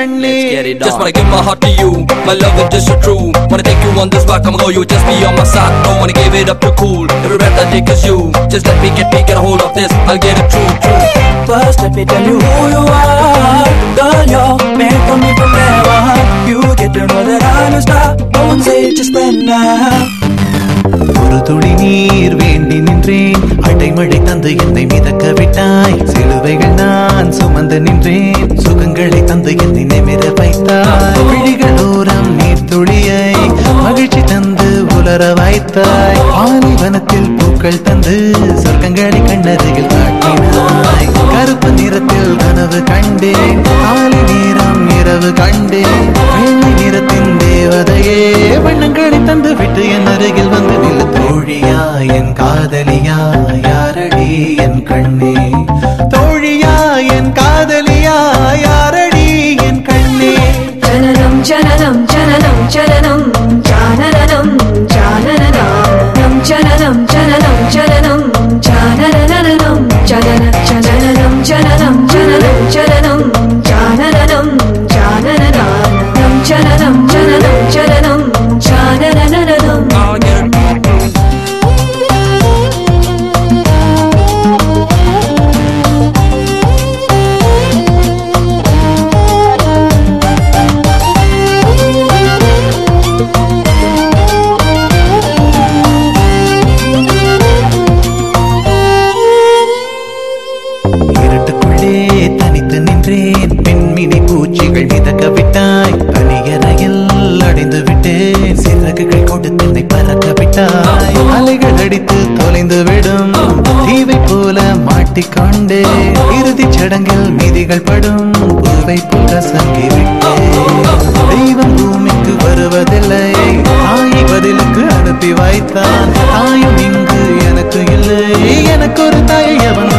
கண்ணே Just wanna give my heart to you, my love is just so true. Wanna take you on this rock, I'ma go, you just be on my side. Don't wanna give it up too cool. Every breath I take is you. Just let me get me get a hold of this, I'll get it true, true. First, let me tell you who you are. Girl, you're made for me forever. You get to know that I'm a star. Don't say it, just when now. ஒரு துளி நீர் வேண்டி நின்றேன் அடைமழை தந்து என்னை மிதக்க விட்டாய் சிலுவைகள் நான் சுமந்து நின்றேன் சுகங்களை தந்து என்னை நிமிர வைத்தாய் விழிகள் ஓரம் நீர் துளியை மகிழ்ச்சி தந்து உலர வைத்தாய் பாலைவனத்தில் பூக்கள் தந்து சொர்க்கங்களை கண்ணருகில் காட்டினாய் கருப்பு நிறத்தில் கனவு கண்டேன் காலை நேரம் இரவு கண்டேன் வெள்ளை நிறத்தின் தேவதையே வண்ணங்களை தந்து விட்டு என் அருகில் வந்து நில்லு தோழியா என் காதலியா யாரடி என் கண்ணே தோழியா என் காதலியா யாரடி என் கண்ணே ஜனனம் ஜனனம் ஜனனம் ஜனனம் ஜானனம் ஜானனம் ஜனனம் ஜனனம் ஜனனம் ஜானனம் ஜனன ஜனனம் ஜனனம் ஜனனம் ஜனனம் ஜானனம் ஜானனம் ஜனனம் ஜனனம் ஜனனம் ஜானனம் I'll get it. இருட்டுக்குள்ளே தனித்து நின்றேன் பெண்மினி பூச்சிகள் மிதக்க விட்டாய் தனியறையில் அடைந்து விட்டேன் சிறகுகள் கொடுத்து என்னை பறக்க விட்டாய் அலைகள் அடித்து தொலைந்து விடும் தீவை போல மாட்டிக்கொண்டே இறுதிச் சடங்கில் மீதிகள் படும் பூவை போல சங்கி விட்டேன் தெய்வம் பூமிக்கு வருவதில்லை தாயை பதிலுக்கு அனுப்பி வைத்தான் தாயும் இங்கு எனக்கு இல்லை எனக்கு ஒரு தாயை அவன்